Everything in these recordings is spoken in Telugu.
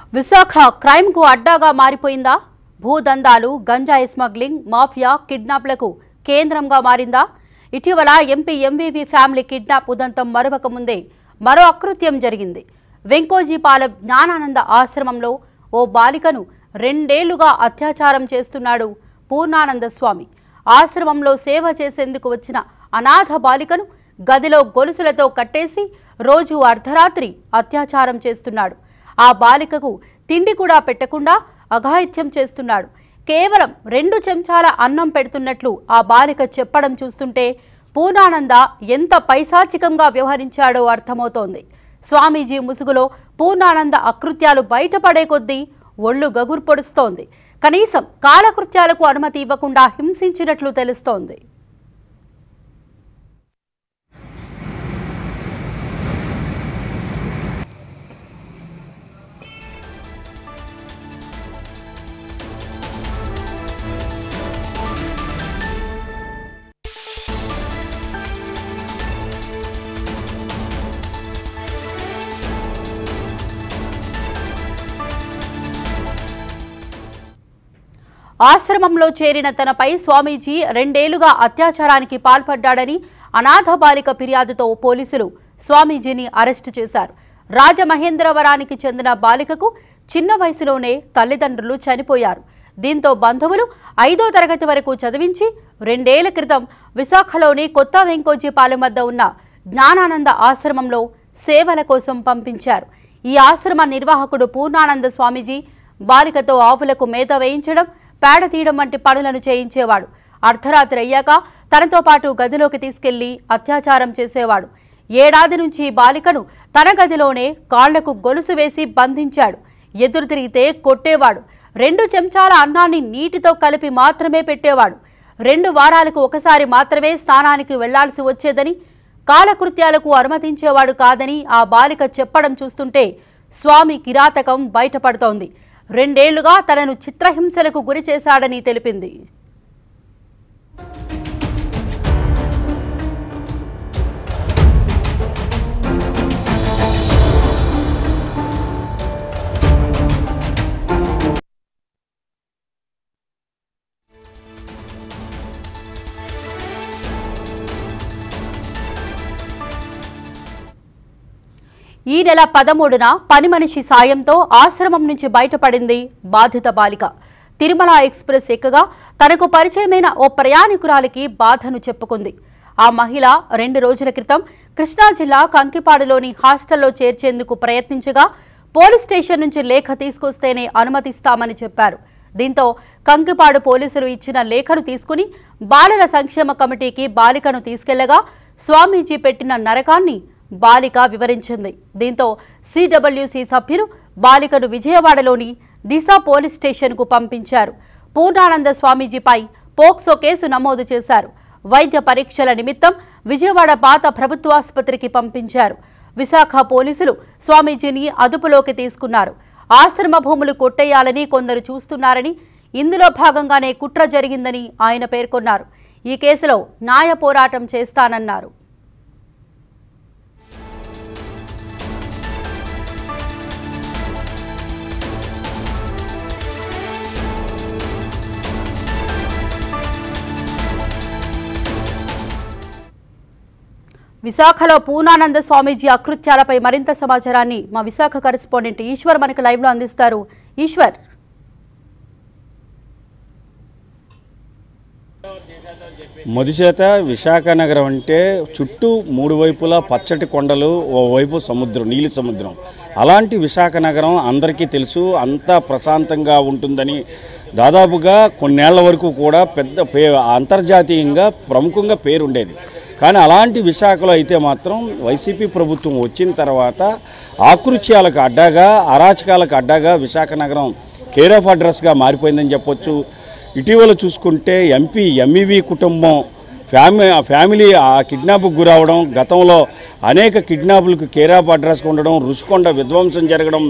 విశాఖ క్రైమ్కు అడ్డాగా మారిపోయిందా భూదందాలు గంజాయి స్మగ్లింగ్ మాఫియా కిడ్నాప్లకు కేంద్రంగా మారిందా ఇటీవల ఎంపీ ఎంవీవీ ఫ్యామిలీ కిడ్నాప్ ఉదంతం మరొక ముందే మరో అకృత్యం జరిగింది వెంకోజీపాలెం జ్ఞానానంద ఆశ్రమంలో ఓ బాలికను రెండేళ్లుగా అత్యాచారం చేస్తున్నాడు పూర్ణానంద స్వామి ఆశ్రమంలో సేవ చేసేందుకు వచ్చిన అనాథ బాలికను గదిలో గొలుసులతో కట్టేసి రోజు అర్ధరాత్రి అత్యాచారం చేస్తున్నాడు ఆ బాలికకు తిండి కూడా పెట్టకుండా అఘాయిత్యం చేస్తున్నాడు కేవలం రెండు చెంచాల అన్నం పెడుతున్నట్లు ఆ బాలిక చెప్పడం చూస్తుంటే పూర్ణానంద ఎంత పైశాచికంగా వ్యవహరించాడో అర్థమవుతోంది స్వామీజీ ముసుగులో పూర్ణానంద అకృత్యాలు బయటపడే కొద్దీ ఒళ్ళు గగురు పొడుస్తోంది కనీసం కాలకృత్యాలకు అనుమతి ఇవ్వకుండా హింసించినట్లు తెలుస్తోంది ఆశ్రమంలో చేరిన తనపై స్వామీజీ రెండేళ్లుగా అత్యాచారానికి పాల్పడ్డాడని అనాథ బాలిక ఫిర్యాదుతో పోలీసులు స్వామీజీని అరెస్టు చేశారు రాజమహేంద్రవరానికి చెందిన బాలికకు చిన్న వయసులోనే తల్లిదండ్రులు చనిపోయారు దీంతో బంధువులు ఐదో తరగతి వరకు చదివించి రెండేళ్ల క్రితం విశాఖలోని కొత్త వెంకోజీపాలెం వద్ద ఉన్న జ్ఞానానంద ఆశ్రమంలో సేవల కోసం పంపించారు ఈ ఆశ్రమ నిర్వాహకుడు పూర్ణానంద స్వామీజీ బాలికతో ఆవులకు మేత వేయించడం పేడ తీయడం వంటి పనులను చేయించేవాడు అర్ధరాత్రి అయ్యాక తనతో పాటు గదిలోకి తీసుకెళ్లి అత్యాచారం చేసేవాడు ఏడాది నుంచి ఈ బాలికను తన గదిలోనే కాళ్లకు గొలుసు వేసి బంధించాడు ఎదురు తిరిగితే కొట్టేవాడు రెండు చెంచాల అన్నాన్ని నీటితో కలిపి మాత్రమే పెట్టేవాడు రెండు వారాలకు ఒకసారి మాత్రమే స్నానానికి వెళ్లాల్సి వచ్చేదని కాలకృత్యాలకు అనుమతించేవాడు కాదని ఆ బాలిక చెప్పడం చూస్తుంటే స్వామి కిరాతకం బయటపడుతోంది రెండేళ్లుగా తనను చిత్రహింసలకు గురి చేశాడని తెలిపింది ఈ నెల పదమూడున పని మనిషి సాయంతో ఆశ్రమం నుంచి బయటపడింది బాధిత బాలిక తిరుమల ఎక్స్ప్రెస్ ఎక్కగా తనకు పరిచయమైన ఓ ప్రయాణికురాలికి బాధను చెప్పుకుంది ఆ మహిళ రెండు రోజుల క్రితం కృష్ణా జిల్లా కంకిపాడులోని హాస్టల్లో చేర్చేందుకు ప్రయత్నించగా పోలీస్ స్టేషన్ నుంచి లేఖ తీసుకొస్తేనే అనుమతిస్తామని చెప్పారు దీంతో కంకిపాడు పోలీసులు ఇచ్చిన లేఖను తీసుకుని బాలల సంక్షేమ కమిటీకి బాలికను తీసుకెళ్లగా స్వామీజీ పెట్టిన నరకాన్ని బాలిక వివరించింది దీంతో సిడబ్ల్యూసి సభ్యులు బాలికను విజయవాడలోని దిశ పోలీస్ స్టేషన్కు పంపించారు పూర్ణానంద స్వామీజీపై పోక్సో కేసు నమోదు చేశారు వైద్య పరీక్షల నిమిత్తం విజయవాడ పాత ప్రభుత్వాసుపత్రికి పంపించారు విశాఖ పోలీసులు స్వామీజీని అదుపులోకి తీసుకున్నారు ఆశ్రమ భూములు కొట్టేయాలని కొందరు చూస్తున్నారని ఇందులో భాగంగానే కుట్ర జరిగిందని ఆయన పేర్కొన్నారు ఈ కేసులో న్యాయ పోరాటం చేస్తానన్నారు విశాఖలో పూర్ణానంద స్వామీజీ అకృత్యాలపై మరింత సమాచారాన్ని మా విశాఖ కరెస్పాండెంట్ ఈశ్వర్ మనకు లైవ్ లో అందిస్తారు ఈశ్వర్ మొదిచేత విశాఖ నగరం అంటే చుట్టూ మూడు వైపులా పచ్చటి కొండలు ఓవైపు సముద్రం నీలి సముద్రం అలాంటి విశాఖ నగరం అందరికీ తెలుసు అంతా ప్రశాంతంగా ఉంటుందని దాదాపుగా కొన్నేళ్ల వరకు కూడా పెద్ద పే అంతర్జాతీయంగా ప్రముఖంగా పేరుండేది కానీ అలాంటి విశాఖలో అయితే మాత్రం వైసీపీ ప్రభుత్వం వచ్చిన తర్వాత ఆకృత్యాలకు అడ్డాగా అరాచకాలకు అడ్డాగా విశాఖ నగరం కేర్ ఆఫ్ అడ్రస్గా మారిపోయిందని చెప్పొచ్చు ఇటీవల చూసుకుంటే ఎంపీ ఎంఈవి కుటుంబం ఫ్యామి ఫ్యామిలీ ఆ కిడ్నాప్కు గురవడం గతంలో అనేక కిడ్నాపులకు కేర్ ఆఫ్ అడ్రస్గా ఉండడం రుషికొండ విధ్వంసం జరగడం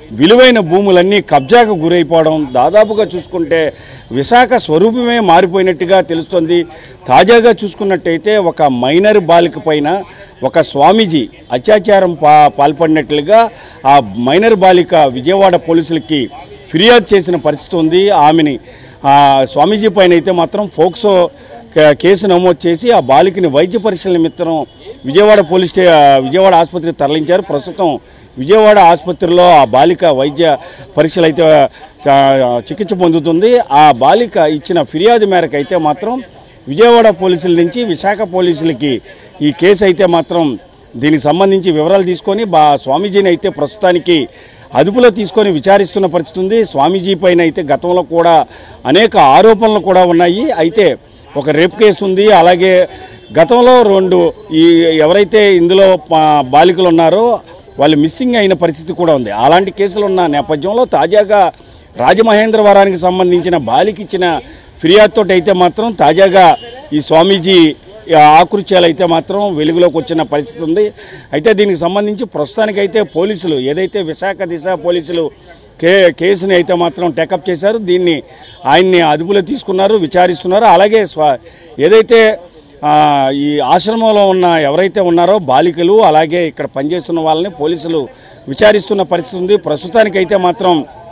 విలువైన భూములన్నీ కబ్జాకు గురైపోవడం దాదాపుగా చూసుకుంటే విశాఖ స్వరూపమే మారిపోయినట్టుగా తెలుస్తుంది తాజాగా చూసుకున్నట్టయితే ఒక మైనర్ బాలిక పైన ఒక స్వామీజీ అత్యాచారం పా పాల్పడినట్లుగా ఆ మైనర్ బాలిక విజయవాడ పోలీసులకి ఫిర్యాదు చేసిన పరిస్థితి ఉంది ఆమెని ఆ స్వామీజీ పైన అయితే మాత్రం ఫోక్సో కే- కేసు నమోదు చేసి ఆ బాలికని వైద్య పరీక్షల నిమిత్తం విజయవాడ పోలీస్ స్టే విజయవాడ ఆసుపత్రికి తరలించారు ప్రస్తుతం విజయవాడ ఆసుపత్రిలో ఆ బాలిక వైద్య పరీక్షలు అయితే ఆ, చికిత్స పొందుతుంది ఆ బాలిక ఇచ్చిన ఫిర్యాదు మేరకు అయితే మాత్రం విజయవాడ పోలీసుల నుంచి విశాఖ పోలీసులకి ఈ కేసు అయితే మాత్రం దీనికి సంబంధించి వివరాలు తీసుకొని బా స్వామీజీని అయితే ప్రస్తుతానికి అదుపులో తీసుకొని విచారిస్తున్న పరిస్థితి ఉంది స్వామీజీ పైన అయితే గతంలో కూడా అనేక ఆరోపణలు కూడా ఉన్నాయి అయితే ఒక రేప్ కేసు ఉంది అలాగే గతంలో రెండు ఈ ఎవరైతే ఇందులో పా- బాలికలు ఉన్నారో వాళ్ళు మిస్సింగ్ అయిన పరిస్థితి కూడా ఉంది అలాంటి కేసులు ఉన్న నేపథ్యంలో తాజాగా రాజమహేంద్రవరానికి సంబంధించిన బాలిక ఇచ్చిన ఫిర్యాదుతో అయితే మాత్రం తాజాగా ఈ స్వామీజీ ఆ ఆకృత్యాలు అయితే మాత్రం వెలుగులోకి వచ్చిన పరిస్థితి ఉంది అయితే దీనికి సంబంధించి ప్రస్తుతానికైతే పోలీసులు ఏదైతే విశాఖ దిశ పోలీసులు కే కేసుని అయితే మాత్రం టేకప్ చేశారు దీన్ని ఆయన్ని అదుపులో తీసుకున్నారు విచారిస్తున్నారు అలాగే స్వ ఏదైతే ఆ, ఈ ఆశ్రమంలో ఉన్న ఎవరైతే ఉన్నారో బాలికలు అలాగే ఇక్కడ పనిచేస్తున్న వాళ్ళని పోలీసులు విచారిస్తున్న పరిస్థితి ఉంది ప్రస్తుతానికైతే మాత్రం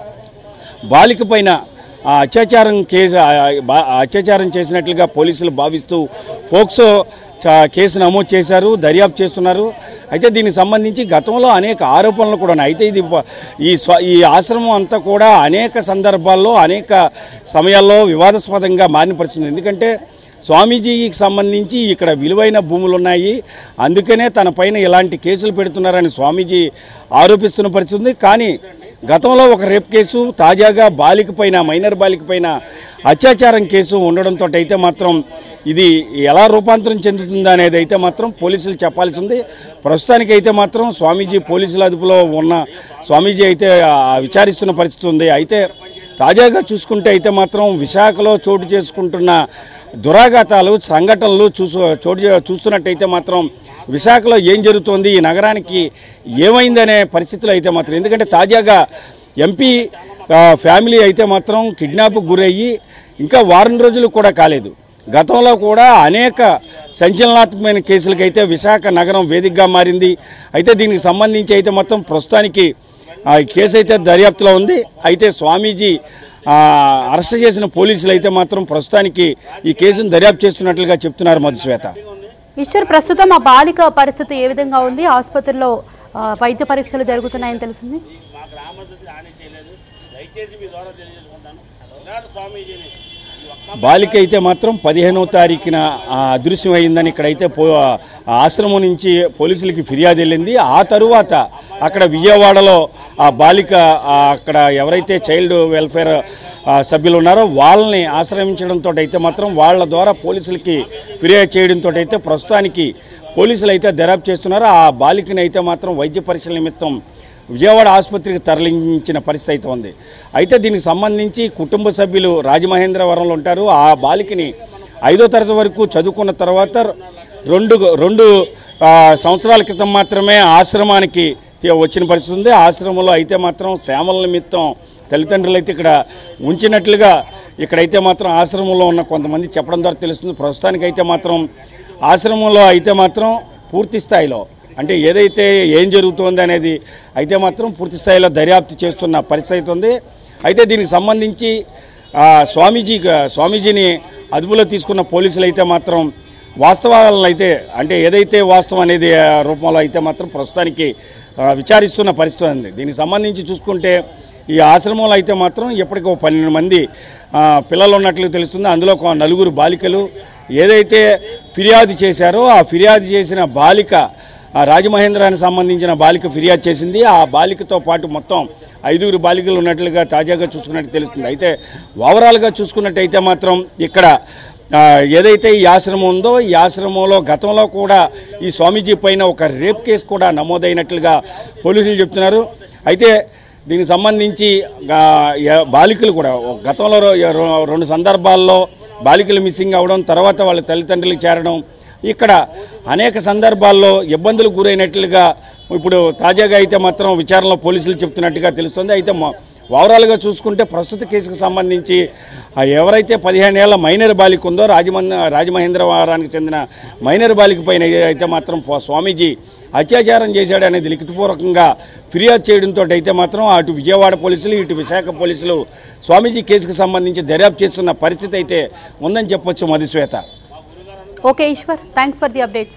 బాలిక పైన ఆ అత్యాచారం కేసు ఆ బా- ఆ అత్యాచారం చేసినట్లుగా పోలీసులు భావిస్తూ పోక్సో చ- కేసు నమోదు చేశారు దర్యాప్తు చేస్తున్నారు అయితే దీనికి సంబంధించి గతంలో అనేక ఆరోపణలు కూడా ఉన్నాయి అయితే ఇది ప- ఈ స్వ ఈ ఆశ్రమం అంతా కూడా అనేక సందర్భాల్లో అనేక సమయాల్లో వివాదాస్పదంగా మారిన పరిస్థితి ఉంది. ఎందుకంటే స్వామీజీకి సంబంధించి ఇక్కడ విలువైన భూములు ఉన్నాయి అందుకనే తన పైన ఇలాంటి కేసులు పెడుతున్నారని స్వామీజీ ఆరోపిస్తున్న పరిస్థితి ఉంది కానీ గతంలో ఒక రేప్ కేసు తాజాగా బాలిక పైన మైనర్ బాలిక పైన అత్యాచారం కేసు ఉండడంతో అయితే మాత్రం ఇది ఎలా రూపాంతరం చెందుతుందా అనేది అయితే మాత్రం పోలీసులు చెప్పాల్సి ఉంది ప్రస్తుతానికి అయితే మాత్రం స్వామీజీ పోలీసుల అదుపులో ఉన్న స్వామీజీ అయితే ఆ, విచారిస్తున్న పరిస్థితి ఉంది అయితే తాజాగా చూసుకుంటే అయితే మాత్రం విశాఖలో చోటు చేసుకుంటున్న దురాఘాతాలు సంఘటనలు చూసు చోటు చే- చూస్తున్నట్టయితే మాత్రం విశాఖలో ఏం జరుగుతోంది ఈ నగరానికి ఏమైందనే పరిస్థితులు అయితే మాత్రం ఎందుకంటే తాజాగా ఎంపీ ఆ, ఫ్యామిలీ అయితే మాత్రం కిడ్నాప్కు గురయ్యి ఇంకా వారం రోజులు కూడా కాలేదు గతంలో కూడా అనేక సంచలనాత్మకమైన కేసులకైతే విశాఖ నగరం వేదికగా మారింది అయితే దీనికి సంబంధించి అయితే మొత్తం ప్రస్తుతానికి ఆ ఈ కేసు అయితే దర్యాప్తులో ఉంది అయితే స్వామీజీ ఆ, అరెస్ట్ చేసిన పోలీసులు అయితే మాత్రం ప్రస్తుతానికి ఈ కేసును దర్యాప్తు చేస్తున్నట్లుగా చెప్తున్నారు మధుశ్వేత ఈశ్వర్ ప్రస్తుతం ఆ బాలిక పరిస్థితి ఏ విధంగా ఉంది ఆసుపత్రిలో ఆ, వైద్య పరీక్షలు జరుగుతున్నాయని తెలిసింది బాలిక అయితే మాత్రం పదిహేనవ తారీఖున ఆ, అదృశ్యం అయిందని ఇక్కడైతే పో ఆ ఆశ్రమం నుంచి పోలీసులకి ఫిర్యాదు వెళ్ళింది ఆ తరువాత అక్కడ విజయవాడలో ఆ బాలిక ఆ, అక్కడ ఎవరైతే చైల్డ్ వెల్ఫేర్ ఆ, సభ్యులు ఉన్నారో వాళ్ళని ఆశ్రయించడంతో అయితే మాత్రం వాళ్ళ ద్వారా పోలీసులకి ఫిర్యాదు చేయడంతో అయితే ప్రస్తుతానికి పోలీసులు అయితే దర్యాప్తు చేస్తున్నారు ఆ బాలికని అయితే మాత్రం వైద్య పరీక్షల నిమిత్తం విజయవాడ ఆసుపత్రికి తరలించిన పరిస్థితి అయితే ఉంది అయితే దీనికి సంబంధించి కుటుంబ సభ్యులు రాజమహేంద్రవరంలో ఉంటారు ఆ బాలికని ఐదో తరగతి వరకు చదువుకున్న తర్వాత రెండు రెండు ఆ, సంవత్సరాల క్రితం మాత్రమే ఆశ్రమానికి తీ- వచ్చిన పరిస్థితి ఉంది ఆశ్రమంలో అయితే మాత్రం శ్యామల నిమిత్తం తల్లిదండ్రులు అయితే ఇక్కడ ఉంచినట్లుగా ఇక్కడైతే మాత్రం ఆశ్రమంలో ఉన్న కొంతమంది చెప్పడం ద్వారా తెలుస్తుంది ప్రస్తుతానికైతే మాత్రం ఆశ్రమంలో అయితే మాత్రం పూర్తి స్థాయిలో అంటే ఏదైతే ఏం జరుగుతోంది అనేది అయితే మాత్రం పూర్తి స్థాయిలో దర్యాప్తు చేస్తున్న పరిస్థితి ఉంది అయితే దీనికి సంబంధించి ఆ, స్వామీజీ స్వామీజీని అదుపులో తీసుకున్న పోలీసులు అయితే మాత్రం వాస్తవాలను అయితే అంటే ఏదైతే వాస్తవం అనేది ఆ, రూపంలో అయితే మాత్రం ప్రస్తుతానికి ఆ, విచారిస్తున్న పరిస్థితి ఉంది దీనికి సంబంధించి చూసుకుంటే ఈ ఆశ్రమంలో అయితే మాత్రం ఇప్పటికి ఒక పన్నెండు మంది ఆ, పిల్లలు ఉన్నట్లు తెలుస్తుంది అందులో ఒక నలుగురు బాలికలు ఏదైతే ఫిర్యాదు చేశారో ఆ ఫిర్యాదు చేసిన బాలిక ఆ రాజమహేంద్రానికి సంబంధించిన బాలిక ఫిర్యాదు చేసింది ఆ బాలికతో పాటు మొత్తం ఐదుగురు బాలికలు ఉన్నట్లుగా తాజాగా చూసుకున్నట్టు తెలుస్తుంది అయితే ఓవరాల్గా చూసుకున్నట్టయితే మాత్రం ఇక్కడ ఆ, ఏదైతే ఈ ఆశ్రమం ఉందో ఈ ఆశ్రమంలో గతంలో కూడా ఈ స్వామీజీ పైన ఒక రేప్ కేసు కూడా నమోదైనట్లుగా పోలీసులు చెప్తున్నారు అయితే దీనికి సంబంధించి ఆ, య- బాలికలు కూడా గతంలో రో- రో- రెండు సందర్భాల్లో బాలికలు మిస్సింగ్ అవ్వడం తర్వాత వాళ్ళ తల్లిదండ్రులకు చేరడం ఇక్కడ అనేక సందర్భాల్లో ఇబ్బందులకు గురైనట్లుగా ఇప్పుడు తాజాగా అయితే మాత్రం విచారణలో పోలీసులు చెప్తున్నట్టుగా తెలుస్తుంది అయితే మొ- ఓవరాల్గా చూసుకుంటే ప్రస్తుత కేసుకు సంబంధించి ఆ ఎవరైతే పదిహేను ఏళ్ల మైనర్ బాలిక ఉందో రాజమండ్రి రాజమహేంద్రవరానికి చెందిన మైనర్ బాలిక పైన అయితే మాత్రం పో- స్వామీజీ అత్యాచారం చేశాడు అనేది లిఖితపూర్వకంగా ఫిర్యాదు చేయడంతో అయితే మాత్రం అటు విజయవాడ పోలీసులు ఇటు విశాఖ పోలీసులు స్వామీజీ కేసుకు సంబంధించి దర్యాప్తు చేస్తున్న పరిస్థితి అయితే ఉందని చెప్పొచ్చు Madhushweta okay Eshwar thanks for the updates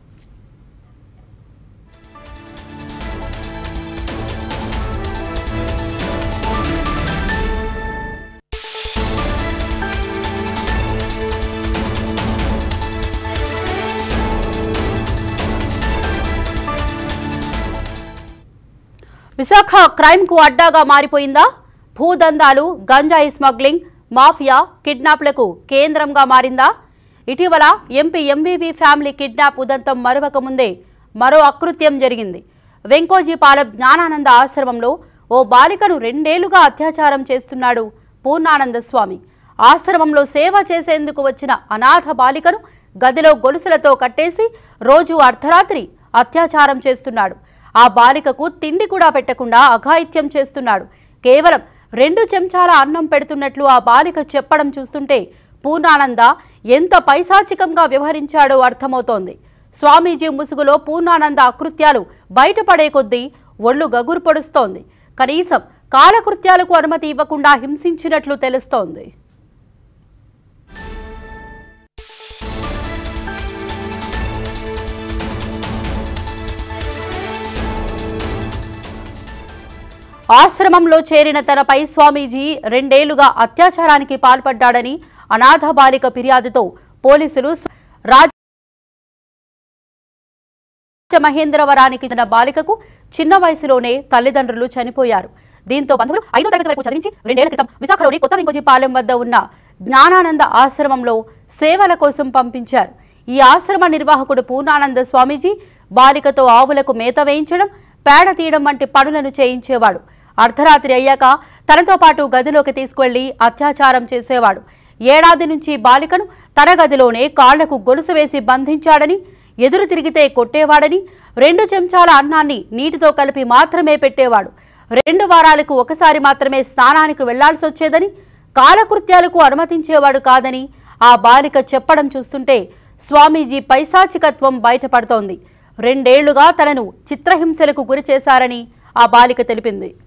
Visakha crime కు అడ్డాగా మారిపోయిందా భూదందాలు గంజాయి స్మగ్లింగ్ మాఫియా కిడ్నాప్లకు కేంద్రంగా మారిందా ఇటీవల ఎంపీ ఎంవీవీ ఫ్యామిలీ కిడ్నాప్ ఉదంతం మరవక ముందే మరో అకృత్యం జరిగింది వెంకోజీపాలెం జ్ఞానానంద ఆశ్రమంలో ఓ బాలికను రెండేళ్లుగా అత్యాచారం చేస్తున్నాడు పూర్ణానంద స్వామి ఆశ్రమంలో సేవ చేసేందుకు వచ్చిన అనాథ బాలికను గదిలో గొలుసులతో కట్టేసి రోజు అర్ధరాత్రి అత్యాచారం చేస్తున్నాడు ఆ బాలికకు తిండి కూడా పెట్టకుండా అఘాయిత్యం చేస్తున్నాడు కేవలం రెండు చెంచాల అన్నం పెడుతున్నట్లు ఆ బాలిక చెప్పడం చూస్తుంటే పూర్ణానంద ఎంత పైశాచికంగా వ్యవహరించాడో అర్థమవుతోంది స్వామీజీ ముసుగులో పూర్ణానంద అకృత్యాలు బయటపడే కొద్దీ ఒళ్ళు గగురు పొడుస్తోంది కనీసం కాలకృత్యాలకు అనుమతి ఇవ్వకుండా హింసించినట్లు తెలుస్తోంది ఆశ్రమంలో చేరిన తనపై స్వామీజీ రెండేళ్లుగా అత్యాచారానికి పాల్పడ్డాడని అనాథ బాలిక ఫిర్యాదుతో పోలీసులు స్వ- రాజ మహేంద్రవరానికి చెందిన బాలికకు చిన్న వయసులోనే తల్లిదండ్రులు చనిపోయారు దీంతో బంధువులు ఐదో తరగతి వరకు చదివించి రెండేళ్ల క్రితం విశాఖలోని కొత్త వెంకోజీపాలెం వద్ద ఉన్న జ్ఞానానంద ఆశ్రమంలో సేవల కోసం పంపించారు ఈ ఆశ్రమ నిర్వాహకుడు పూర్ణానంద స్వామీజీ బాలికతో ఆవులకు మేత వేయించడం పేడ తీయడం వంటి పనులను చేయించేవాడు అర్ధరాత్రి అయ్యాక తనతో పాటు గదిలోకి తీసుకువెళ్లి అత్యాచారం చేసేవాడు ఏడాది నుంచి బాలికను తన గదిలోనే కాళ్లకు గొలుసు వేసి బంధించాడని ఎదురు తిరిగితే కొట్టేవాడని రెండు చెంచాల అన్నాన్ని నీటితో కలిపి మాత్రమే పెట్టేవాడు రెండు వారాలకు ఒకసారి మాత్రమే స్నానానికి వెళ్లాల్సి వచ్చేదని కాలకృత్యాలకు అనుమతించేవాడు కాదని ఆ బాలిక చెప్పడం చూస్తుంటే స్వామీజీ పైశాచికత్వం బయటపడుతోంది రెండేళ్లుగా తనను చిత్రహింసలకు గురి చేశారని ఆ బాలిక తెలిపింది